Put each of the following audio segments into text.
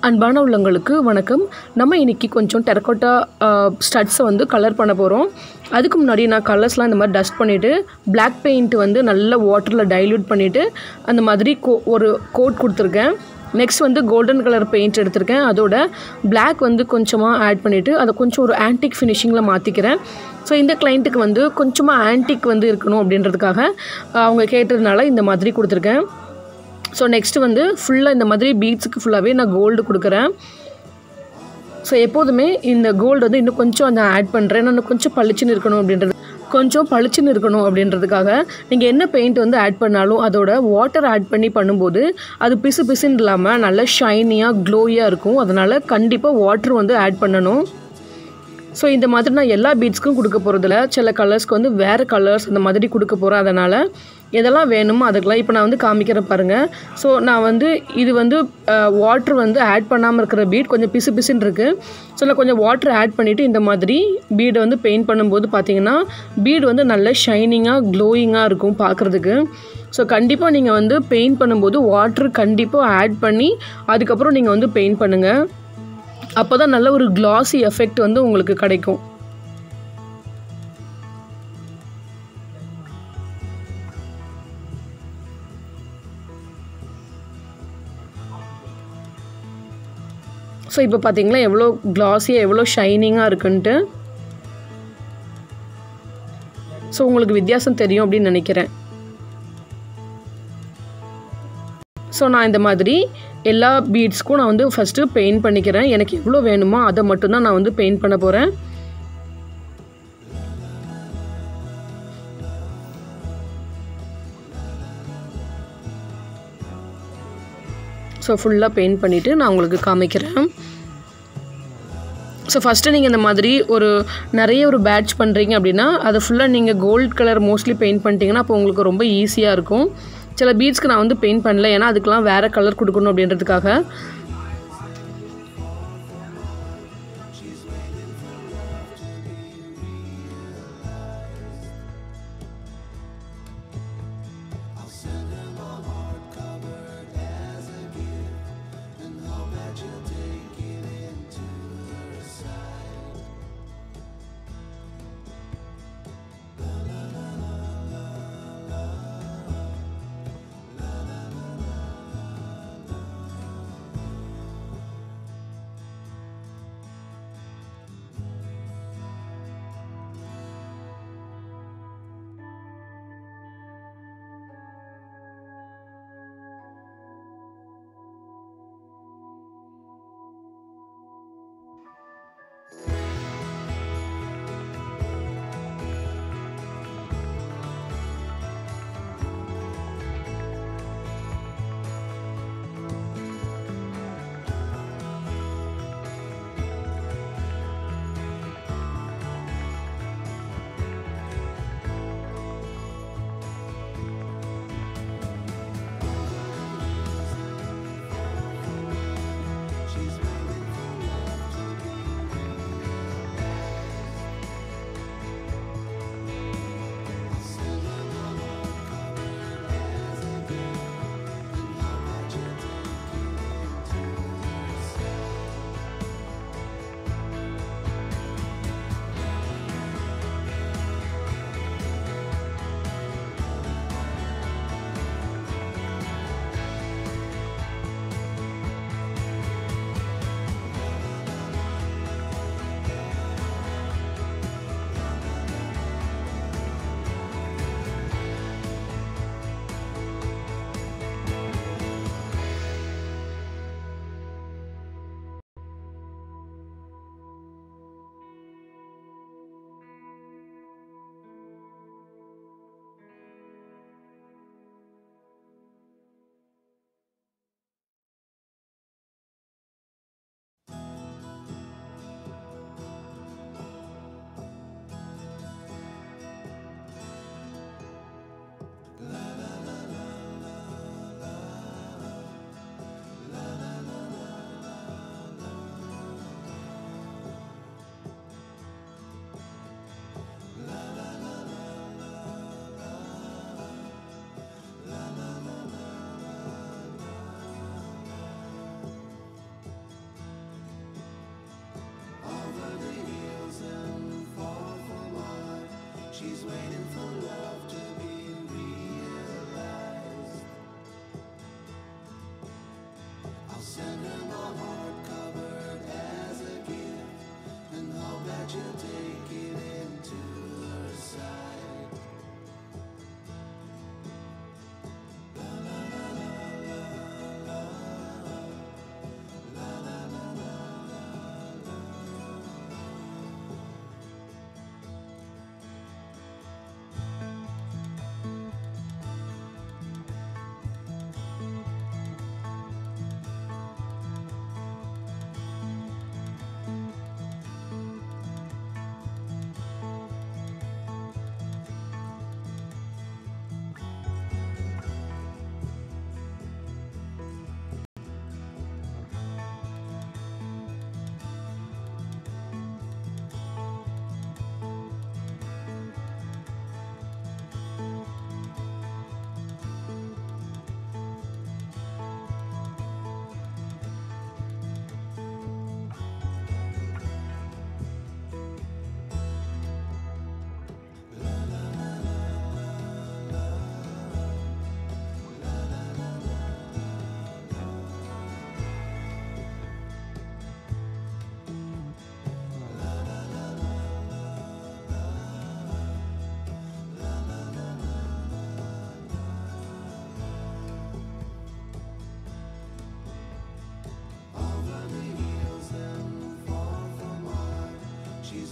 அன்பான உள்ளங்களுக்கு வணக்கம் நம்ம இன்றைக்கி கொஞ்சம் டெரக்கோட்டா ஸ்டட்ஸை வந்து கலர் பண்ண போகிறோம் அதுக்கு முன்னாடி நான் கலர்ஸ்லாம் இந்த மாதிரி டஸ்ட் பண்ணிவிட்டு Black பெயிண்ட் வந்து நல்ல வாட்டரில் டைல்யூட் பண்ணிவிட்டு அந்த மாதிரி கோ ஒரு கோட் கொடுத்துருக்கேன் நெக்ஸ்ட் வந்து கோல்டன் கலர் பெயிண்ட் எடுத்திருக்கேன் அதோட Black வந்து கொஞ்சமாக ஆட் பண்ணிவிட்டு அதை கொஞ்சம் ஒரு ஆன்டிக் ஃபினிஷிங்கில் மாற்றிக்கிறேன் ஸோ இந்த கிளைண்ட்டுக்கு வந்து கொஞ்சமாக ஆன்டிக் வந்து இருக்கணும் அப்படின்றதுக்காக அவங்க கேட்டதுனால இந்த மாதிரி கொடுத்துருக்கேன் ஸோ நெக்ஸ்ட் வந்து ஃபுல்லாக இந்த மாதிரி பீட்ஸுக்கு ஃபுல்லாகவே நான் கோல்டு கொடுக்குறேன் ஸோ எப்போதுமே இந்த கோல்டு வந்து இன்னும் கொஞ்சம் நான் ஆட் பண்ணுறேன் இன்னும் கொஞ்சம் பளிச்சுன்னு இருக்கணும் அப்படின்றது கொஞ்சம் பளிச்சுன்னு இருக்கணும் அப்படின்றதுக்காக நீங்கள் என்ன பெயிண்ட் வந்து ஆட் பண்ணாலும் அதோட வாட்டர் ஆட் பண்ணி பண்ணும்போது அது பிசு பிசுன்னு இல்லாமல் நல்ல ஷைனியாக க்ளோயாக இருக்கும் அதனால் கண்டிப்பாக வாட்டர் வந்து ஆட் பண்ணணும் ஸோ இந்த மாதிரி நான் எல்லா பீட்ஸ்க்கும் கொடுக்க போகிறதில்ல சில கலர்ஸ்க்கு வந்து வேறு கலர்ஸ் அந்த மாதிரி கொடுக்க போகிறேன் அதனால் எதெல்லாம் வேணுமோ அதுக்கெல்லாம் இப்போ நான் வந்து காமிக்கிறேன் பாருங்கள் ஸோ நான் வந்து இது வந்து வாட்ரு வந்து ஆட் பண்ணாமல் இருக்கிற பீட் கொஞ்சம் பிசு பிசுன்னு இருக்குது ஸோ நான் கொஞ்சம் வாட்ரு ஆட் பண்ணிவிட்டு இந்த மாதிரி பீடை வந்து பெயிண்ட் பண்ணும்போது பார்த்தீங்கன்னா பீடு வந்து நல்ல ஷைனிங்காக க்ளோயிங்காக இருக்கும் பார்க்குறதுக்கு ஸோ கண்டிப்பாக நீங்கள் வந்து பெயிண்ட் பண்ணும்போது வாட்ரு கண்டிப்பாக ஆட் பண்ணி அதுக்கப்புறம் நீங்கள் வந்து பெயிண்ட் பண்ணுங்கள் அப்போ தான் நல்ல ஒரு கிளாஸி எஃபெக்ட் வந்து உங்களுக்கு கிடைக்கும் ஸோ இப்போ பார்த்தீங்களா எவ்வளோ கிளாஸியாக எவ்வளோ ஷைனிங்காக இருக்குன்ட்டு ஸோ உங்களுக்கு வித்தியாசம் தெரியும் அப்படின்னு நினைக்கிறேன் ஸோ நான் இந்த மாதிரி எல்லா பீட்ஸ்க்கும் நான் வந்து ஃபஸ்ட்டு பெயிண்ட் பண்ணிக்கிறேன் எனக்கு எவ்வளோ வேணுமோ அதை மட்டும்தான் நான் வந்து பெயிண்ட் பண்ண போகிறேன் ஸோ ஃபுல்லாக பெயிண்ட் பண்ணிவிட்டு நான் உங்களுக்கு காமிக்கிறேன் ஸோ ஃபஸ்ட்டு நீங்கள் இந்த மாதிரி ஒரு நிறைய ஒரு பேட்ச் பண்ணுறீங்க அப்படின்னா அதை ஃபுல்லாக நீங்கள் கோல்ட் கலர் மோஸ்ட்லி பெயிண்ட் பண்ணிட்டீங்கன்னா அப்போ உங்களுக்கு ரொம்ப ஈஸியாக இருக்கும் சில பீட்ஸ்க்கு நான் வந்து பெயிண்ட் பண்ணல ஏன்னா அதுக்கெலாம் வேறு கலர் கொடுக்கணும் அப்படின்றதுக்காக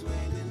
swinging.